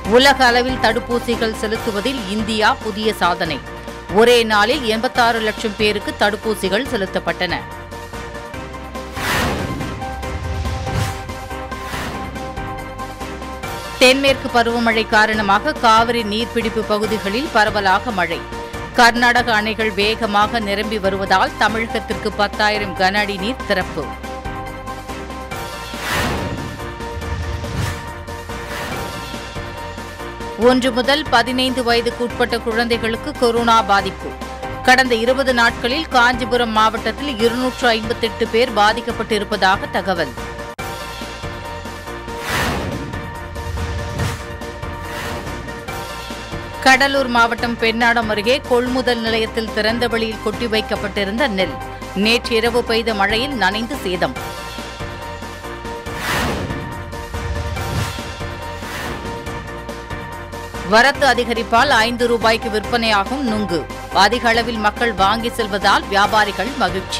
உலக அளவில் தடுப்பூசிகள் செலுத்துவதில் இந்தியா புதிய சாதனை ஒரே நாளில் எண்பத்தாறு லட்சம் பேருக்கு தடுப்பூசிகள் செலுத்தப்பட்டன தென்மேற்கு பருவமழை காரணமாக காவிரி நீர்பிடிப்பு பகுதிகளில் பரவலாக மழை கர்நாடக அணைகள் வேகமாக நிரம்பி வருவதால் தமிழகத்திற்கு பத்தாயிரம் கன அடி நீர் திறப்பு ஒன்று முதல் பதினைந்து வயதுக்கு உட்பட்ட குழந்தைகளுக்கு கொரோனா பாதிப்பு கடந்த இருபது நாட்களில் காஞ்சிபுரம் மாவட்டத்தில் இருநூற்று ஐம்பத்தெட்டு பேர் பாதிக்கப்பட்டிருப்பதாக தகவல் கடலூர் மாவட்டம் பெண்ணாடம் அருகே கொள்முதல் நிலையத்தில் திறந்த வெளியில் கொட்டி வைக்கப்பட்டிருந்த நெல் நேற்று இரவு பெய்த மழையில் நனைந்து சேதம் வரத்து அதிகரிப்பால் ஐந்து ரூபாய்க்கு விற்பனையாகும் நுங்கு அதிக அளவில் மக்கள் வாங்கி செல்வதால் வியாபாரிகள் மகிழ்ச்சி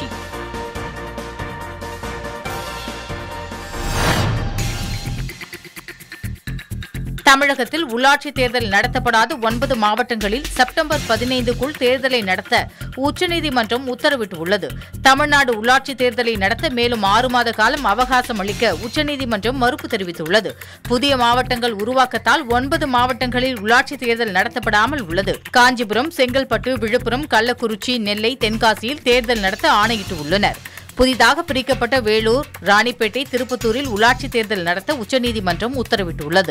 தமிழகத்தில் உள்ளாட்சித் தேர்தல் நடத்தப்படாத ஒன்பது மாவட்டங்களில் செப்டம்பர் பதினைந்துக்குள் தேர்தலை நடத்த உச்சநீதிமன்றம் உத்தரவிட்டுள்ளது தமிழ்நாடு உள்ளாட்சித் தேர்தலை நடத்த மேலும் ஆறு மாத காலம் அவகாசம் அளிக்க உச்சநீதிமன்றம் மறுப்பு தெரிவித்துள்ளது புதிய மாவட்டங்கள் உருவாக்கத்தால் ஒன்பது மாவட்டங்களில் உள்ளாட்சித் தேர்தல் நடத்தப்படாமல் உள்ளது காஞ்சிபுரம் செங்கல்பட்டு விழுப்புரம் கள்ளக்குறிச்சி நெல்லை தென்காசியில் தேர்தல் நடத்த ஆணையிட்டுள்ளனர் புதிதாக பிரிக்கப்பட்ட வேலூர் ராணிப்பேட்டை திருப்பத்தூரில் உள்ளாட்சித் தேர்தல் நடத்த உச்சநீதிமன்றம் உத்தரவிட்டுள்ளது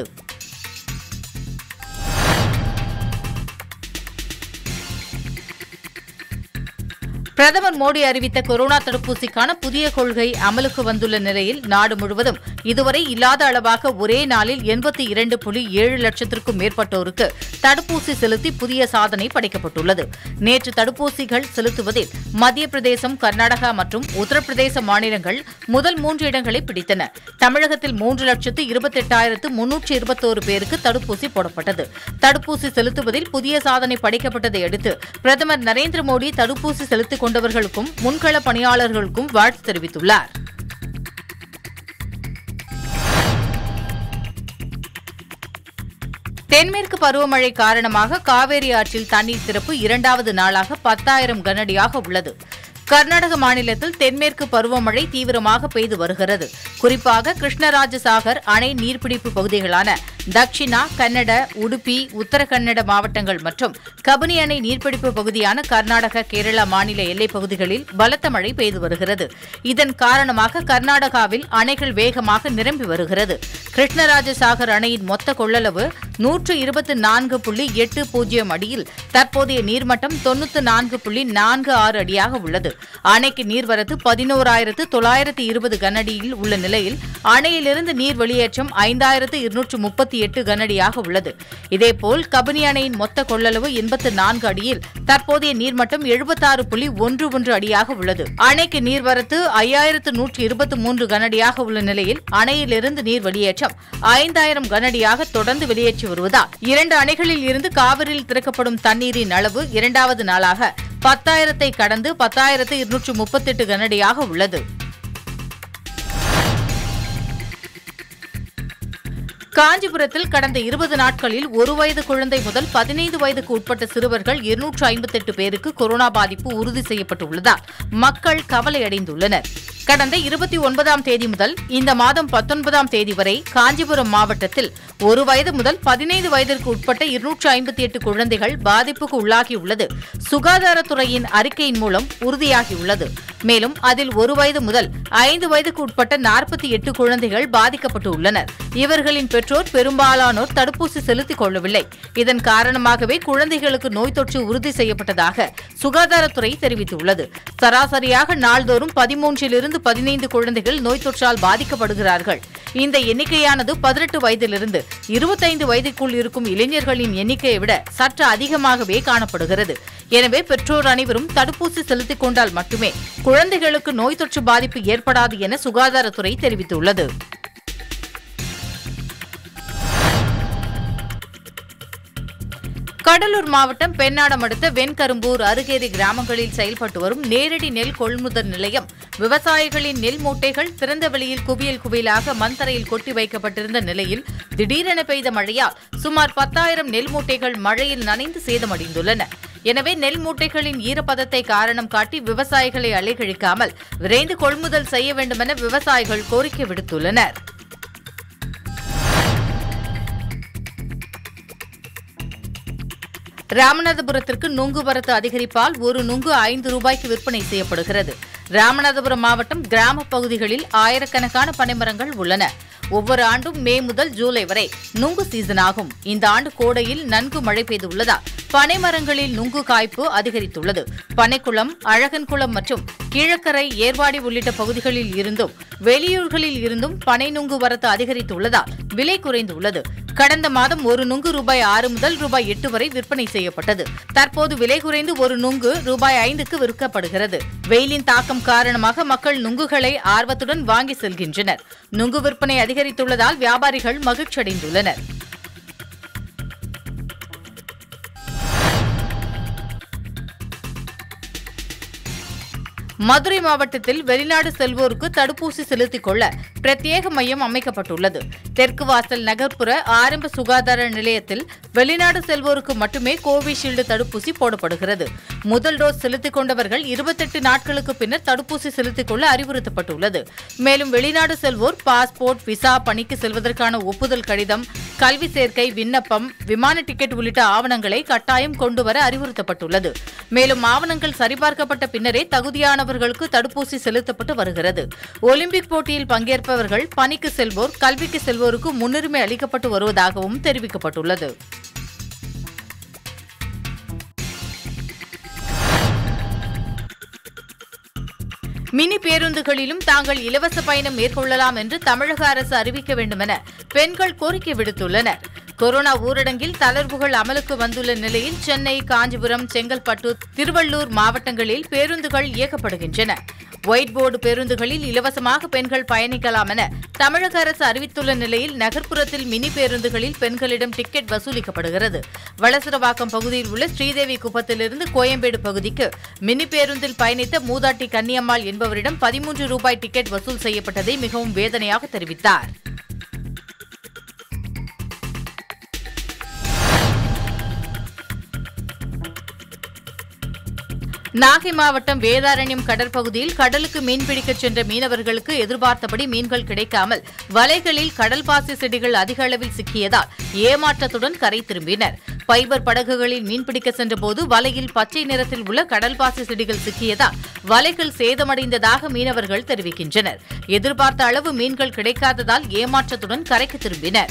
பிரதமர் மோடி அறிவித்த கொரோனா தடுப்பூசிக்கான புதிய கொள்கை அமலுக்கு வந்துள்ள நிலையில் நாடு முழுவதும் இதுவரை இல்லாத அளவாக ஒரே நாளில் எண்பத்தி இரண்டு புள்ளி ஏழு லட்சத்திற்கும் மேற்பட்டோருக்கு தடுப்பூசி செலுத்தி புதிய சாதனை படைக்கப்பட்டுள்ளது நேற்று தடுப்பூசிகள் செலுத்துவதில் மத்திய பிரதேசம் கர்நாடகா மற்றும் உத்தரப்பிரதேச மாநிலங்கள் முதல் மூன்று இடங்களை பிடித்தன தமிழகத்தில் மூன்று லட்சத்து இருபத்தெட்டாயிரத்து முன்னூற்று இருபத்தோரு பேருக்கு தடுப்பூசி போடப்பட்டது தடுப்பூசி செலுத்துவதில் புதிய சாதனை படைக்கப்பட்டதை அடுத்து பிரதமர் நரேந்திர மோடி தடுப்பூசி செலுத்திக் கொண்டவர்களுக்கும் முன்கள பணியாளர்களுக்கும் வாழ்த்து தெரிவித்துள்ளார் தென்மேற்கு பருவமழை காரணமாக காவேரி ஆற்றில் தண்ணீர் திறப்பு இரண்டாவது நாளாக பத்தாயிரம் கனஅடியாக உள்ளது கர்நாடக மாநிலத்தில் தென்மேற்கு பருவமழை தீவிரமாக பெய்து வருகிறது குறிப்பாக கிருஷ்ணராஜசாகர் அணை நீர்பிடிப்பு பகுதிகளான தக்ஷிணா கன்னட உடுப்பி உத்தர கன்னட மாவட்டங்கள் மற்றும் கபினி அணை நீர்பிடிப்பு பகுதியான கர்நாடக கேரளா மாநில எல்லைப் பகுதிகளில் பலத்த மழை பெய்து வருகிறது இதன் காரணமாக கர்நாடகாவில் அணைகள் வேகமாக நிரம்பி வருகிறது கிருஷ்ணராஜசாகர் அணையின் மொத்த கொள்ளளவு நூற்று இருபத்தி நான்கு புள்ளி எட்டு பூஜ்ஜியம் அடியில் தற்போதைய நீர்மட்டம் தொன்னூற்று நான்கு புள்ளி நான்கு ஆறு அடியாக உள்ளது அணைக்கு நீர்வரத்து பதினோராயிரத்து தொள்ளாயிரத்து இருபது கனஅடியில் உள்ள நிலையில் அணையிலிருந்து நீர் வெளியேற்றம் ஐந்தாயிரத்து இருநூற்று முப்பத்தி எட்டு கனஅடியாக உள்ளது இதேபோல் கபினி அணையின் மொத்த கொள்ளளவு எண்பத்து நான்கு அடியில் தற்போதைய நீர்மட்டம் எழுபத்தாறு புள்ளி ஒன்று ஒன்று அடியாக உள்ளது அணைக்கு நீர்வரத்து ஐயாயிரத்து நூற்று இருபத்தி மூன்று கனஅடியாக உள்ள நிலையில் அணையிலிருந்து நீர் வெளியேற்றம் ஐந்தாயிரம் கனஅடியாக தொடர்ந்து வெளியேற்றி வருவதால் இரண்டு அணைகளில் இருந்து காவிரியில் திறக்கப்படும் தண்ணீரின் அளவு இரண்டாவது நாளாக பத்தாயிரத்தை கடந்து பத்தாயிரத்து இருநூற்று முப்பத்தெட்டு கனஅடியாக உள்ளது காஞ்சிபுரத்தில் கடந்த இருபது நாட்களில் ஒரு வயது குழந்தை முதல் பதினைந்து வயதுக்கு உட்பட்ட சிறுவர்கள் இருநூற்று ஐம்பத்தெட்டு பேருக்கு கொரோனா பாதிப்பு உறுதி செய்யப்பட்டுள்ளதால் மக்கள் கவலையடைந்துள்ளனர் கடந்த இருபத்தி ஒன்பதாம் தேதி முதல் இந்த மாதம் பத்தொன்பதாம் தேதி வரை காஞ்சிபுரம் மாவட்டத்தில் ஒரு வயது முதல் பதினைந்து வயதிற்கு உட்பட்ட இருநூற்று ஐம்பத்தி எட்டு குழந்தைகள் பாதிப்புக்கு உள்ளாகியுள்ளது சுகாதாரத்துறையின் அறிக்கையின் மூலம் உறுதியாகியுள்ளது மேலும் அதில் ஒரு வயது முதல் ஐந்து வயதுக்கு உட்பட்ட நாற்பத்தி எட்டு குழந்தைகள் பாதிக்கப்பட்டு உள்ளனர் இவர்களின் பெற்றோர் பெரும்பாலானோர் தடுப்பூசி செலுத்திக் கொள்ளவில்லை இதன் காரணமாகவே குழந்தைகளுக்கு நோய் தொற்று உறுதி செய்யப்பட்டதாக சுகாதாரத்துறை தெரிவித்துள்ளது சராசரியாக நாள்தோறும் பதிமூன்றிலிருந்து பதினைந்து குழந்தைகள் நோய் தொற்றால் பாதிக்கப்படுகிறார்கள் இந்த எண்ணிக்கையானது பதினெட்டு வயதிலிருந்து இருபத்தைந்து வயதுக்குள் இருக்கும் இளைஞர்களின் எண்ணிக்கையை விட சற்று அதிகமாகவே காணப்படுகிறது எனவே பெற்றோர் அனைவரும் தடுப்பூசி செலுத்திக் கொண்டால் மட்டுமே குழந்தைகளுக்கு நோய் தொற்று பாதிப்பு ஏற்படாது என சுகாதாரத்துறை தெரிவித்துள்ளது கடலூர் மாவட்டம் பெண்ணாடம் அடுத்த வெண்கரும்பூர் அருகேரி கிராமங்களில் செயல்பட்டு வரும் நேரடி நெல் கொள்முதல் நிலையம் விவசாயிகளின் நெல் மூட்டைகள் திறந்த வெளியில் குவியல் குவியலாக மண்தரையில் கொட்டி வைக்கப்பட்டிருந்த நிலையில் திடீரென பெய்த மழையால் சுமார் பத்தாயிரம் நெல் மூட்டைகள் மழையில் நனைந்து சேதமடைந்துள்ளன எனவே நெல் மூட்டைகளின் ஈரப்பதத்தை காரணம் காட்டி விவசாயிகளை அலைகழிக்காமல் விரைந்து கொள்முதல் செய்ய வேண்டுமென விவசாயிகள் கோரிக்கை விடுத்துள்ளனர் ராமநாதபுரத்திற்கு நுங்கு வரத்து அதிகரிப்பால் ஒரு நுங்கு ஐந்து ரூபாய்க்கு விற்பனை செய்யப்படுகிறது ராமநாதபுரம் மாவட்டம் கிராம பகுதிகளில் ஆயிரக்கணக்கான பனைமரங்கள் உள்ளன ஒவ்வொரு ஆண்டும் மே முதல் ஜூலை வரை நுங்கு சீசன் ஆகும் இந்த ஆண்டு கோடையில் நன்கு மழை பெய்துள்ளதால் பனைமரங்களில் நுங்கு காய்ப்பு அதிகரித்துள்ளது பனைக்குளம் அழகன்குளம் மற்றும் கீழக்கரை ஏர்வாடி உள்ளிட்ட பகுதிகளில் இருந்தும் வெளியூர்களில் இருந்தும் பனை நுங்கு வரத்து அதிகரித்துள்ளதால் விலை குறைந்துள்ளது கடந்த மாதம் ஒரு நுங்கு ரூபாய் ஆறு முதல் ரூபாய் எட்டு வரை விற்பனை செய்யப்பட்டது தற்போது விலை குறைந்து ஒரு நுங்கு ரூபாய் ஐந்துக்கு விற்கப்படுகிறது வெயிலின் தாக்கம் காரணமாக மக்கள் நுங்குகளை ஆர்வத்துடன் வாங்கி செல்கின்றனர் நுங்கு விற்பனை அதிகரித்துள்ளதால் வியாபாரிகள் மகிழ்ச்சியடைந்துள்ளனர் மதுரை மாவட்டத்தில் வெளிநாடு செல்வோருக்கு தடுப்பூசி செலுத்திக் கொள்ள பிரத்யேக மையம் அமைக்கப்பட்டுள்ளது தெற்கு வாசல் நகர்ப்புற ஆரம்ப சுகாதார நிலையத்தில் வெளிநாடு செல்வோருக்கு மட்டுமே கோவிஷீல்டு தடுப்பூசி போடப்படுகிறது முதல் டோஸ் செலுத்திக் கொண்டவர்கள் இருபத்தெட்டு நாட்களுக்கு பின்னர் தடுப்பூசி செலுத்திக் கொள்ள அறிவுறுத்தப்பட்டுள்ளது மேலும் வெளிநாடு செல்வோர் பாஸ்போர்ட் விசா பணிக்கு செல்வதற்கான ஒப்புதல் கடிதம் கல்வி சேர்க்கை விண்ணப்பம் விமான டிக்கெட் உள்ளிட்ட ஆவணங்களை கட்டாயம் கொண்டுவர அறிவுறுத்தப்பட்டுள்ளது மேலும் ஆவணங்கள் சரிபார்க்கப்பட்ட பின்னரே தகுதியானவர்களுக்கு தடுப்பூசி செலுத்தப்பட்டு வருகிறது ஒலிம்பிக் போட்டியில் பங்கேற்பவர்கள் பணிக்கு செல்வோர் கல்விக்கு செல்வோருக்கு முன்னுரிமை அளிக்கப்பட்டு வருவதாகவும் தெரிவிக்கப்பட்டுள்ளது மினி பேருந்துகளிலும் தாங்கள் இலவச பயணம் மேற்கொள்ளலாம் என்று தமிழக அரசு அறிவிக்க வேண்டுமென பெண்கள் கோரிக்கை விடுத்துள்ளனர் கொரோனா ஊரடங்கில் தளர்வுகள் அமலுக்கு வந்துள்ள நிலையில் சென்னை காஞ்சிபுரம் செங்கல்பட்டு திருவள்ளூர் மாவட்டங்களில் பேருந்துகள் இயக்கப்படுகின்றன ஒயிட் போர்டு பேருந்துகளில் இலவசமாக பெண்கள் பயணிக்கலாம் என தமிழக அரசு அறிவித்துள்ள நிலையில் நகர்ப்புறத்தில் மினி பேருந்துகளில் பெண்களிடம் டிக்கெட் வசூலிக்கப்படுகிறது வளசரவாக்கம் பகுதியில் உள்ள ஸ்ரீதேவி குப்பத்திலிருந்து கோயம்பேடு பகுதிக்கு மினி பேருந்தில் பயணித்த மூதாட்டி கன்னியம்மாள் என்பவரிடம் பதிமூன்று ரூபாய் டிக்கெட் வசூல் செய்யப்பட்டதை மிகவும் வேதனையாக தெரிவித்தார் நாகை மாவட்டம் வேதாரண்யம் கடற்பகுதியில் கடலுக்கு மீன்பிடிக்கச் சென்ற மீனவர்களுக்கு எதிர்பார்த்தபடி மீன்கள் கிடைக்காமல் வலைகளில் கடல் பாசி செடிகள் அதிக அளவில் சிக்கியதால் ஏமாற்றத்துடன் கரை திரும்பினர் பைபர் படகுகளில் மீன்பிடிக்க சென்றபோது வலையில் பச்சை நிறத்தில் உள்ள கடல் பாசி செடிகள் சிக்கியதால் வலைகள் சேதமடைந்ததாக மீனவர்கள் தெரிவிக்கின்றனர் எதிர்பார்த்த அளவு மீன்கள் கிடைக்காததால் ஏமாற்றத்துடன் கரைக்கு திரும்பினர்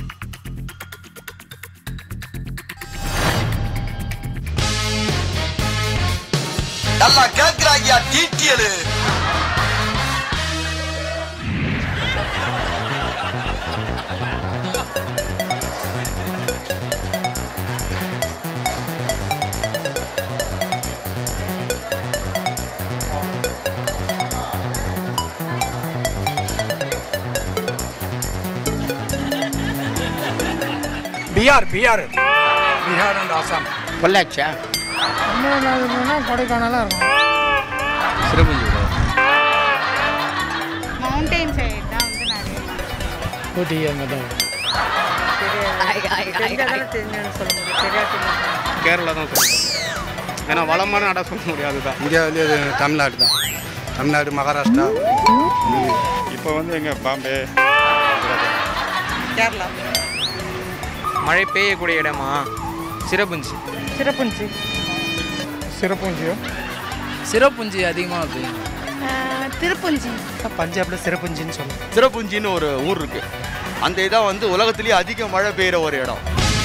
நல்லா கேக்குறாங்கயா டீட்டியலு பிஆர் பிஆர் பீகார் அண்ட் ஆசாம் பொள்ளாச்சா தமிழ்நாடுனா கொடைக்கானலாக இருக்கும் சிறுபுஞ்சி மவுண்டைன் சைடு தான் வந்து நிறைய ஊட்டி அங்கே தான் தெரிஞ்சுன்னு சொல்ல முடியும் தெரியாது கேரளா தான் சொல்லணும் ஏன்னா வளமான நாடாக சொல்ல முடியாது தான் இங்கே வந்து இது தமிழ்நாடு தான் தமிழ்நாடு மகாராஷ்டிரா இப்போ வந்து எங்கே பாம்பே கேரளா மழை பெய்யக்கூடிய இடமா சிறப்புஞ்சி சிறப்புஞ்சி சிறப்புஞ்சியோ சிறப்புஞ்சி அதிகமாக பெய்யும் திருப்புஞ்சி பஞ்சாபில் சிறப்புஞ்சின்னு சொல்லுவோம் சிறப்புஞ்சின்னு ஒரு ஊர் இருக்கு அந்த இடம் வந்து உலகத்திலேயே அதிக மழை பெய்யுற ஒரு இடம்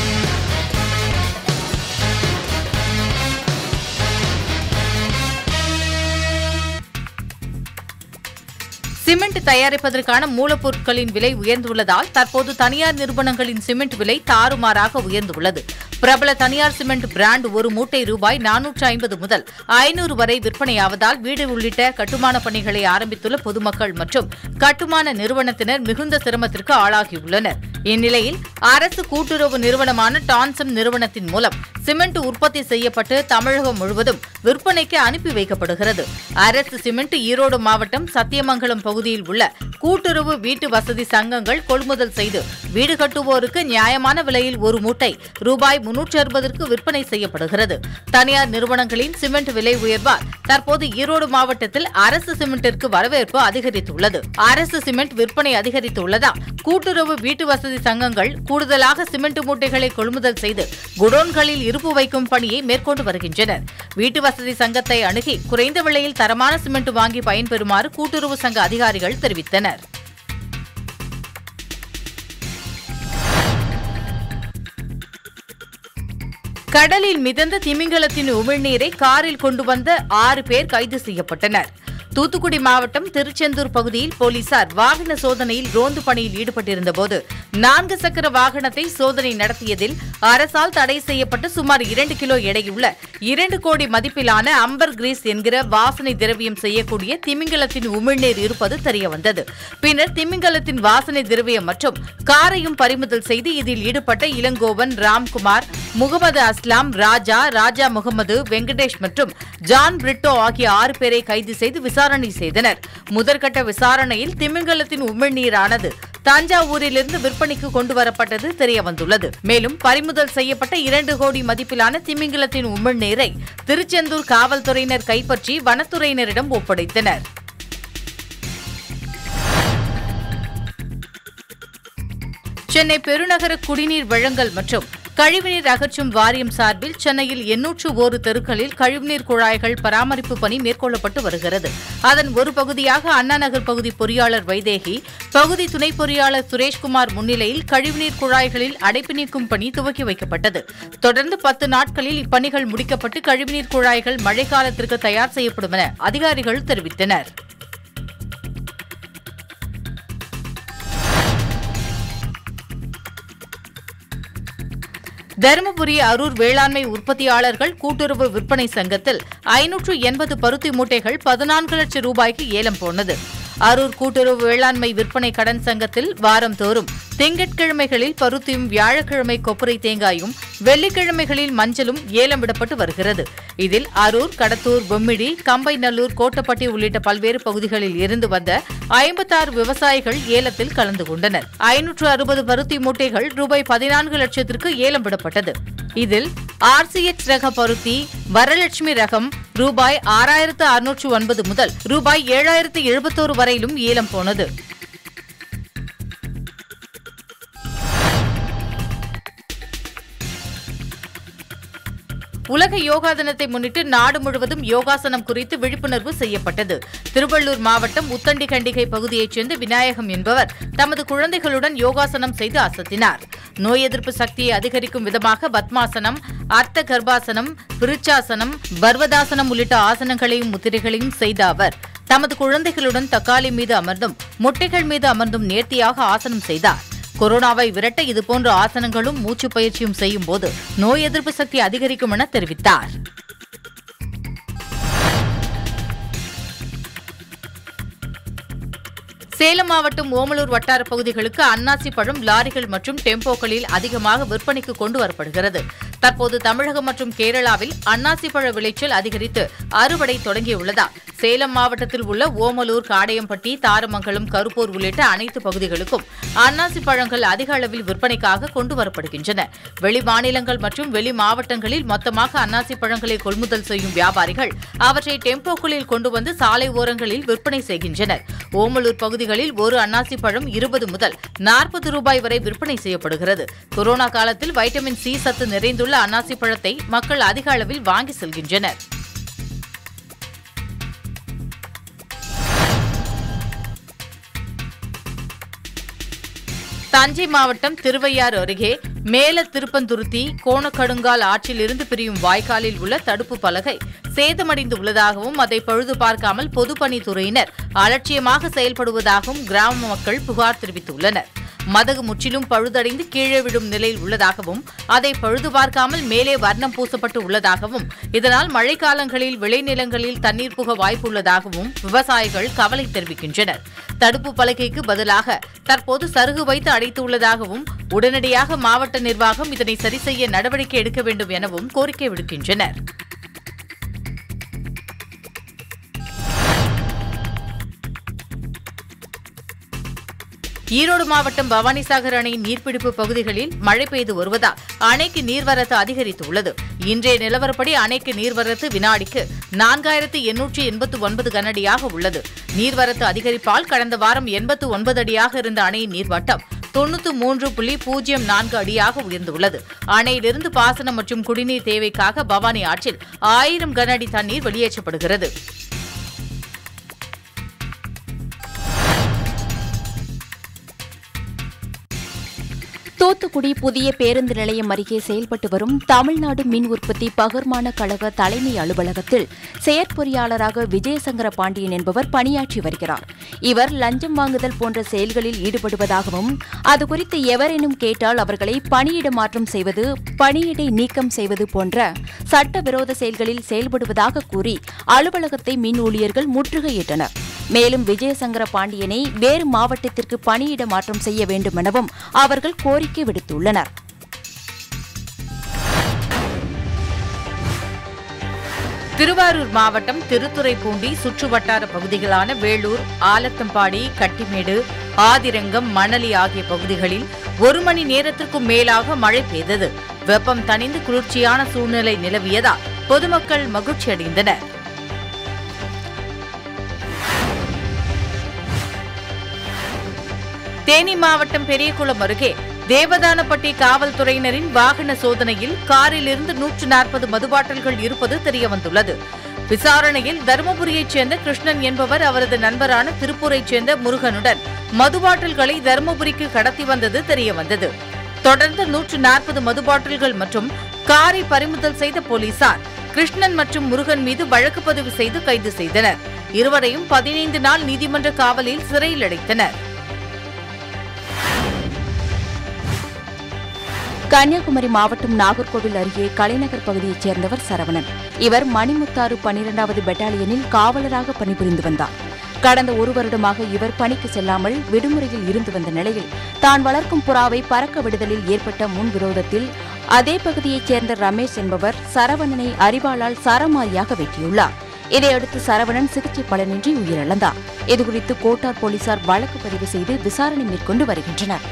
சிமெண்ட் தயாரிப்பதற்கான மூலப்பொருட்களின் விலை உயர்ந்துள்ளதால் தற்போது தனியார் நிறுவனங்களின் சிமெண்ட் விலை தாறுமாறாக உயர்ந்துள்ளது பிரபல தனியார் சிமெண்ட் பிராண்ட் ஒரு மூட்டை ரூபாய் நானூற்று ஐம்பது முதல் ஐநூறு வரை விற்பனையாவதால் வீடு உள்ளிட்ட கட்டுமான பணிகளை ஆரம்பித்துள்ள பொதுமக்கள் மற்றும் கட்டுமான நிறுவனத்தினர் மிகுந்த சிரமத்திற்கு ஆளாகியுள்ளனர் இந்நிலையில் அரசு கூட்டுறவு நிறுவனமான டான்சம் நிறுவனத்தின் மூலம் சிமெண்ட் உற்பத்தி செய்யப்பட்டு தமிழகம் முழுவதும் விற்பனைக்கு அனுப்பி வைக்கப்படுகிறது அரசு சிமெண்ட் ஈரோடு மாவட்டம் சத்தியமங்கலம் பகுதியில் உள்ள கூட்டுறவு வீட்டு வசதி சங்கங்கள் கொள்முதல் செய்து வீடு கட்டுவோருக்கு நியாயமான விலையில் ஒரு மூட்டை ரூபாய் முன்னூற்று அறுபதற்கு விற்பனை செய்யப்படுகிறது தனியார் நிறுவனங்களின் சிமெண்ட் விலை உயர்வால் தற்போது ஈரோடு மாவட்டத்தில் அரசு சிமெண்டிற்கு வரவேற்பு அதிகரித்துள்ளது அரசு சிமெண்ட் விற்பனை அதிகரித்துள்ளதால் கூட்டுறவு வீட்டு வசதி சங்கங்கள் கூடுதலாக சிமெண்ட் மூட்டைகளை கொள்முதல் செய்து குடோன்களில் இருப்பு வைக்கும் பணியை மேற்கொண்டு வருகின்றனர் வீட்டு வசதி சங்கத்தை அணுகி குறைந்த விலையில் தரமான சிமெண்ட் வாங்கி பயன்பெறுமாறு கூட்டுறவு சங்க அதிகாரிகள் தெரிவித்தனர் கடலில் மிதந்த திமிங்கலத்தின் உமிழ்நீரை காரில் கொண்டு வந்த ஆறு பேர் கைது செய்யப்பட்டனர் தூத்துக்குடி மாவட்டம் திருச்செந்தூர் பகுதியில் போலீசார் வாகன சோதனையில் ரோந்து பணியில் ஈடுபட்டிருந்தபோது நான்கு சக்கர வாகனத்தை சோதனை நடத்தியதில் அரசால் தடை செய்யப்பட்ட சுமார் இரண்டு கிலோ எடையுள்ள இரண்டு கோடி மதிப்பிலான அம்பர் கிரீஸ் என்கிற வாசனை திரவியம் செய்யக்கூடிய திமிங்கலத்தின் உமிழ்நீர் இருப்பது தெரியவந்தது பின்னர் திமிங்கலத்தின் வாசனை திரவியம் மற்றும் காரையும் பறிமுதல் செய்து இதில் ஈடுபட்ட இளங்கோவன் ராம்குமார் முகமது அஸ்லாம் ராஜா ராஜா முகமது வெங்கடேஷ் மற்றும் ஜான் பிரிட்டோ ஆகிய ஆறு பேரை கைது செய்து விசாரணை செய்தனர் முதற்கட்ட விசாரணையில் திமிங்கலத்தின் உமிழ்நீரானது தஞ்சாவூரிலிருந்து விற்பனைக்கு கொண்டு வரப்பட்டது தெரியவந்துள்ளது மேலும் பறிமுதல் செய்யப்பட்ட இரண்டு கோடி மதிப்பிலான திமிங்கலத்தின் உமிழ்நீரை திருச்செந்தூர் காவல்துறையினர் கைப்பற்றி வனத்துறையினரிடம் ஒப்படைத்தனர் சென்னை பெருநகர குடிநீர் வழங்கல் மற்றும் கழிவுநீர் அகற்றும் வாரியம் சார்பில் சென்னையில் எண்ணூற்று ஒரு தெருக்களில் கழிவுநீர் குழாய்கள் பராமரிப்பு பணி மேற்கொள்ளப்பட்டு வருகிறது அதன் ஒரு பகுதியாக அண்ணா நகர் பகுதி பொறியாளர் வைதேகி பகுதி துணை பொறியாளர் சுரேஷ்குமார் முன்னிலையில் கழிவுநீர் குழாய்களில் அடைப்பு நீக்கும் பணி துவக்கி வைக்கப்பட்டது தொடர்ந்து பத்து நாட்களில் இப்பணிகள் முடிக்கப்பட்டு கழிவுநீர் குழாய்கள் மழைக்காலத்திற்கு தயார் செய்யப்படும் என அதிகாரிகள் தெரிவித்தனர் தருமபுரி அரூர் வேளாண்மை உற்பத்தியாளர்கள் கூட்டுறவு விற்பனை சங்கத்தில் ஐநூற்று எண்பது பருத்தி மூட்டைகள் பதினான்கு லட்சம் ரூபாய்க்கு ஏலம் போனது அரூர் கூட்டுறவு வேளாண்மை விற்பனை கடன் சங்கத்தில் வாரந்தோறும் திங்கட்கிழமைகளில் பருத்தியும் வியாழக்கிழமை கொப்பரை தேங்காயும் வெள்ளிக்கிழமைகளில் மஞ்சளும் ஏலம் விடப்பட்டு வருகிறது இதில் அரூர் கடத்தூர் பொம்மிடி கம்பைநல்லூர் கோட்டப்பட்டி உள்ளிட்ட பல்வேறு பகுதிகளில் இருந்து வந்த ஐம்பத்தாறு விவசாயிகள் ஏலத்தில் கலந்து கொண்டனர் ஐநூற்று அறுபது பருத்தி மூட்டைகள் ரூபாய் பதினான்கு லட்சத்திற்கு ஏலம் விடப்பட்டது இதில் ஆர்சிஎக்ஸ் ரக பருத்தி வரலட்சுமி ரகம் ரூபாய் ஆறாயிரத்து அறுநூற்று ஒன்பது முதல் ரூபாய் ஏழாயிரத்து எழுபத்தோரு வரையிலும் ஏலம் போனது உலக யோகா தினத்தை முன்னிட்டு நாடு முழுவதும் யோகாசனம் குறித்து விழிப்புணர்வு செய்யப்பட்டது திருவள்ளூர் மாவட்டம் உத்தண்டி கண்டிகை பகுதியைச் சேர்ந்த விநாயகம் என்பவர் தமது குழந்தைகளுடன் யோகாசனம் செய்து அசத்தினார் நோய் எதிர்ப்பு சக்தியை அதிகரிக்கும் விதமாக பத்மாசனம் அர்த்த கர்ப்பாசனம் விருச்சாசனம் பர்வதாசனம் உள்ளிட்ட ஆசனங்களையும் முத்திரைகளையும் செய்த அவர் தமது குழந்தைகளுடன் தக்காளி மீது அமர்ந்தும் முட்டைகள் மீது அமர்ந்தும் நேர்த்தியாக ஆசனம் செய்தார் கொரோனாவை விரட்ட இதுபோன்ற ஆசனங்களும் மூச்சு பயிற்சியும் செய்யும் போது நோய் எதிர்ப்பு சக்தி அதிகரிக்கும் என தெரிவித்தார் சேலம் மாவட்டம் ஓமலூர் வட்டார பகுதிகளுக்கு அன்னாசி பழம் லாரிகள் மற்றும் டெம்போக்களில் அதிகமாக விற்பனைக்கு கொண்டு வரப்படுகிறது தற்போது தமிழகம் மற்றும் கேரளாவில் அன்னாசி பழ விளைச்சல் அதிகரித்து அறுவடை தொடங்கியுள்ளதால் சேலம் மாவட்டத்தில் உள்ள ஓமலூர் காடையம்பட்டி தாரமங்கலம் கருப்பூர் உள்ளிட்ட அனைத்து பகுதிகளுக்கும் அன்னாசி பழங்கள் அதிக அளவில் விற்பனைக்காக கொண்டு வரப்படுகின்றன வெளி மாநிலங்கள் மற்றும் வெளி மாவட்டங்களில் மொத்தமாக அன்னாசி பழங்களை கொள்முதல் செய்யும் வியாபாரிகள் அவற்றை டெம்போக்களில் கொண்டு வந்து சாலை ஓரங்களில் விற்பனை செய்கின்றனர் ஓமலூர் பகுதிகளில் ஒரு அன்னாசி பழம் இருபது முதல் நாற்பது ரூபாய் வரை விற்பனை செய்யப்படுகிறது கொரோனா காலத்தில் வைட்டமின் சி சத்து நிறைந்துள்ள அன்னாசி பழத்தை மக்கள் அதிக அளவில் வாங்கி செல்கின்றனர் தஞ்சை மாவட்டம் திருவையாறு அருகே மேல திருப்பந்துருத்தி கோணக்கடுங்கால் ஆற்றிலிருந்து பிரியும் வாய்க்காலில் உள்ள தடுப்பு பலகை சேதமடைந்து உள்ளதாகவும் அதை பழுது பார்க்காமல் பொதுப்பணித்துறையினர் அலட்சியமாக செயல்படுவதாகவும் கிராம மக்கள் புகார் தெரிவித்துள்ளனர் மதகு முற்றிலும் பழுதடைந்து கீழே விழும் நிலையில் உள்ளதாகவும் அதை பழுது பார்க்காமல் மேலே வர்ணம் பூசப்பட்டு உள்ளதாகவும் இதனால் மழைக்காலங்களில் விளைநிலங்களில் தண்ணீர் புக வாய்ப்புள்ளதாகவும் விவசாயிகள் கவலை தெரிவிக்கின்றனர் தடுப்பு பலகைக்கு பதிலாக தற்போது சருகு வைத்து அடைத்துள்ளதாகவும் உடனடியாக மாவட்ட நிர்வாகம் இதனை சரி செய்ய நடவடிக்கை எடுக்க வேண்டும் எனவும் கோரிக்கை விடுக்கின்றனர் ஈரோடு மாவட்டம் பவானிசாகர் அணையின் நீர்பிடிப்பு பகுதிகளில் மழை பெய்து வருவதால் அணைக்கு நீர்வரத்து அதிகரித்துள்ளது இன்றைய நிலவரப்படி அணைக்கு நீர்வரத்து வினாடிக்கு நான்காயிரத்து எண்ணூற்றி எண்பத்து ஒன்பது கனஅடியாக உள்ளது நீர்வரத்து அதிகரிப்பால் கடந்த வாரம் எண்பத்து ஒன்பது அடியாக இருந்த அணையின் நீர்மட்டம் தொண்ணூற்று மூன்று புள்ளி பூஜ்ஜியம் நான்கு அடியாக உயர்ந்துள்ளது அணையிலிருந்து பாசனம் மற்றும் குடிநீர் தேவைக்காக பவானி ஆற்றில் ஆயிரம் கன அடி தண்ணீர் வெளியேற்றப்படுகிறது தூத்துக்குடி புதிய பேருந்து நிலையம் அருகே செயல்பட்டு வரும் தமிழ்நாடு மின் உற்பத்தி பகிர்மான கழக தலைமை அலுவலகத்தில் செயற்பொறியாளராக விஜயசங்கர பாண்டியன் என்பவர் பணியாற்றி வருகிறார் இவர் லஞ்சம் வாங்குதல் போன்ற செயல்களில் ஈடுபடுவதாகவும் அது குறித்து எவரேனும் கேட்டால் அவர்களை பணியிட மாற்றம் செய்வது பணியிடை நீக்கம் செய்வது போன்ற சட்டவிரோத செயல்களில் செயல்படுவதாக கூறி அலுவலகத்தை மின் ஊழியர்கள் முற்றுகையிட்டனர் மேலும் விஜயசங்கர பாண்டியனை வேறு மாவட்டத்திற்கு பணியிட மாற்றம் செய்ய வேண்டும் எனவும் அவர்கள் கோரிக்கை விடுத்துள்ளனர் திருவாரூர் மாவட்டம் திருத்துறைப்பூண்டி சுற்றுவட்டார பகுதிகளான வேலூர் ஆலத்தம்பாடி கட்டிமேடு ஆதிரங்கம் மணலி ஆகிய பகுதிகளில் ஒரு மணி நேரத்திற்கும் மேலாக மழை பெய்தது வெப்பம் தணிந்து குளிர்ச்சியான சூழ்நிலை நிலவியதால் பொதுமக்கள் மகிழ்ச்சியடைந்தனர் தேனி மாவட்டம் பெரியகுளம் அருகே தேவதானப்பட்டி காவல்துறையினரின் வாகன சோதனையில் காரிலிருந்து நூற்று நாற்பது மதுபாட்டல்கள் இருப்பது தெரியவந்துள்ளது விசாரணையில் தருமபுரியைச் சேர்ந்த கிருஷ்ணன் என்பவர் அவரது நண்பரான திருப்பூரைச் சேர்ந்த முருகனுடன் மதுபாட்டில்களை தருமபுரிக்கு கடத்தி வந்தது தெரியவந்தது தொடர்ந்து நூற்று நாற்பது மதுபாட்டில்கள் மற்றும் காரை பறிமுதல் செய்த போலீசார் கிருஷ்ணன் மற்றும் முருகன் மீது வழக்கு பதிவு செய்து கைது செய்தனர் இருவரையும் பதினைந்து நாள் நீதிமன்ற காவலில் சிறையில் அடைத்தனர் கன்னியாகுமரி மாவட்டம் நாகர்கோவில் அருகே கலைநகர் பகுதியைச் சேர்ந்தவர் சரவணன் இவர் மணிமுத்தாறு பன்னிரண்டாவது பெட்டாலியனில் காவலராக பணிபுரிந்து வந்தார் கடந்த ஒரு வருடமாக இவர் பணிக்கு செல்லாமல் விடுமுறையில் இருந்து வந்த நிலையில் தான் வளர்க்கும் புறாவை பறக்க விடுதலில் ஏற்பட்ட முன்விரோதத்தில் அதே பகுதியைச் சேர்ந்த ரமேஷ் என்பவர் சரவணனை அறிவாளால் சரமாரியாக வெட்டியுள்ளார் இதையடுத்து சரவணன் சிகிச்சை பலனின்றி உயிரிழந்தார் இதுகுறித்து கோட்டார் போலீசார் வழக்கு பதிவு செய்து விசாரணை மேற்கொண்டு வருகின்றனர்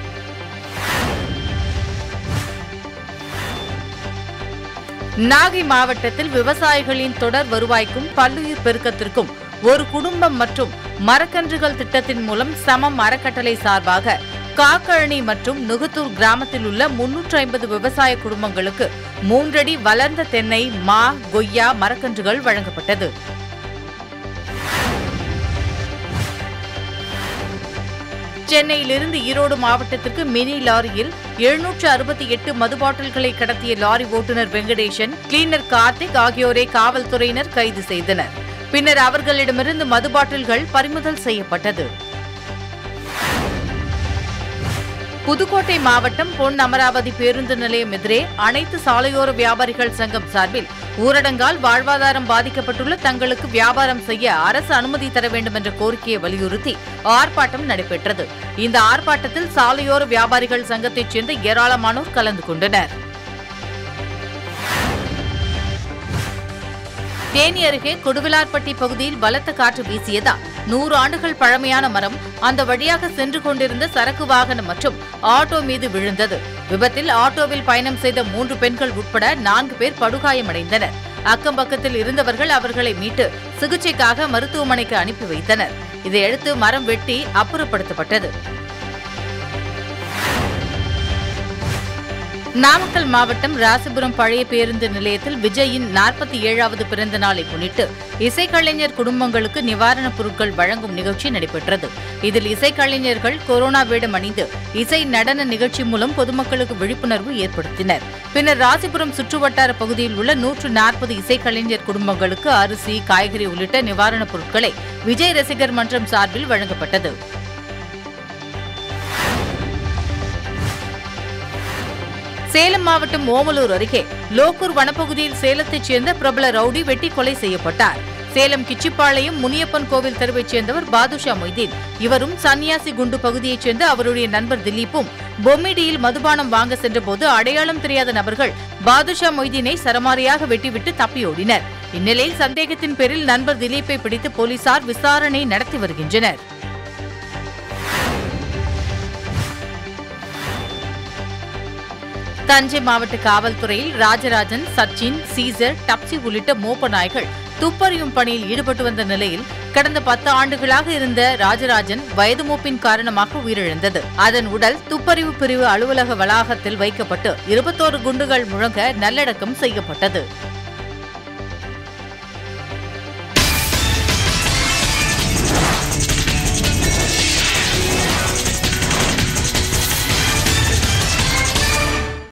நாகை மாவட்டத்தில் விவசாயிகளின் தொடர் வருவாய்க்கும் பல்லுயிர் பெருக்கத்திற்கும் ஒரு குடும்பம் மற்றும் மரக்கன்றுகள் திட்டத்தின் மூலம் சமம் அறக்கட்டளை சார்பாக காக்கழனி மற்றும் நுகத்தூர் கிராமத்தில் உள்ள முன்னூற்று ஐம்பது விவசாய குடும்பங்களுக்கு மூன்றடி வளர்ந்த தென்னை மா கொய்யா மரக்கன்றுகள் வழங்கப்பட்டது சென்னையிலிருந்து ஈரோடு மாவட்டத்திற்கு மினி லாரியில் எழுநூற்று அறுபத்தி எட்டு மது பாட்டில்களை கடத்திய லாரி ஓட்டுநர் வெங்கடேசன் கிளீனர் கார்த்திக் ஆகியோரை காவல்துறையினர் கைது செய்தனர் பின்னர் அவர்களிடமிருந்து மது பாட்டில்கள் பறிமுதல் செய்யப்பட்டது புதுக்கோட்டை மாவட்டம் பொன் அமராவதி பேருந்து நிலையம் எதிரே அனைத்து சாலையோர வியாபாரிகள் சங்கம் சார்பில் ஊரடங்கால் வாழ்வாதாரம் பாதிக்கப்பட்டுள்ள தங்களுக்கு வியாபாரம் செய்ய அரசு அனுமதி தர வேண்டும் என்ற கோரிக்கையை வலியுறுத்தி ஆர்ப்பாட்டம் நடைபெற்றது இந்த ஆர்ப்பாட்டத்தில் சாலையோர வியாபாரிகள் சங்கத்தைச் சேர்ந்த ஏராளமானோர் கலந்து கொண்டனர் தேனி அருகே கொடுவிலார்பட்டி பகுதியில் பலத்த காற்று வீசியதால் நூறு ஆண்டுகள் பழமையான மரம் அந்த வழியாக சென்று கொண்டிருந்த சரக்கு வாகனம் மற்றும் ஆட்டோ மீது விழுந்தது விபத்தில் ஆட்டோவில் பயணம் செய்த மூன்று பெண்கள் உட்பட நான்கு பேர் படுகாயமடைந்தனர் அக்கம் பக்கத்தில் இருந்தவர்கள் அவர்களை மீட்டு சிகிச்சைக்காக மருத்துவமனைக்கு அனுப்பி வைத்தனர் இதையடுத்து மரம் வெட்டி அப்புறப்படுத்தப்பட்டது நாமக்கல் மாவட்டம் ராசிபுரம் பழைய பேருந்து நிலையத்தில் விஜயின் நாற்பத்தி ஏழாவது பிறந்த நாளை முன்னிட்டு இசைக்கலைஞர் குடும்பங்களுக்கு நிவாரணப் பொருட்கள் வழங்கும் நிகழ்ச்சி நடைபெற்றது இதில் இசைக்கலைஞர்கள் கொரோனா வேடம் அணிந்து இசை நடன நிகழ்ச்சி மூலம் பொதுமக்களுக்கு விழிப்புணர்வு ஏற்படுத்தினர் பின்னர் ராசிபுரம் சுற்றுவட்டார பகுதியில் உள்ள நூற்று நாற்பது இசைக்கலைஞர் குடும்பங்களுக்கு அரிசி காய்கறி உள்ளிட்ட நிவாரணப் பொருட்களை விஜய் ரசிகர் மன்றம் சார்பில் வழங்கப்பட்டது சேலம் மாவட்டம் ஓமலூர் அருகே லோக்கூர் வனப்பகுதியில் சேலத்தைச் சேர்ந்த பிரபல ரவுடி வெட்டி கொலை செய்யப்பட்டார் சேலம் கிச்சிப்பாளையம் முனியப்பன் கோவில் தெருவைச் சேர்ந்தவர் பாதுஷா மொய்தீன் இவரும் சன்னியாசி குண்டு பகுதியைச் சேர்ந்த அவருடைய நண்பர் திலீப்பும் பொம்மிடியில் மதுபானம் வாங்க சென்றபோது அடையாளம் தெரியாத நபர்கள் பாதுஷா மொய்தீனை சரமாரியாக வெட்டிவிட்டு தப்பியோடினர் இந்நிலையில் சந்தேகத்தின் பேரில் நண்பர் திலீப்பை பிடித்து போலீசார் விசாரணை நடத்தி வருகின்றனர் தஞ்சை மாவட்ட காவல்துறையில் ராஜராஜன் சச்சின் சீசர் டப்சி உள்ளிட்ட மோப்ப நாய்கள் துப்பறியும் பணியில் ஈடுபட்டு வந்த நிலையில் கடந்த பத்து ஆண்டுகளாக இருந்த ராஜராஜன் வயது மூப்பின் காரணமாக உயிரிழந்தது அதன் உடல் துப்பறிவு பிரிவு அலுவலக வளாகத்தில் வைக்கப்பட்டு இருபத்தோரு குண்டுகள் முழங்க நல்லடக்கம் செய்யப்பட்டது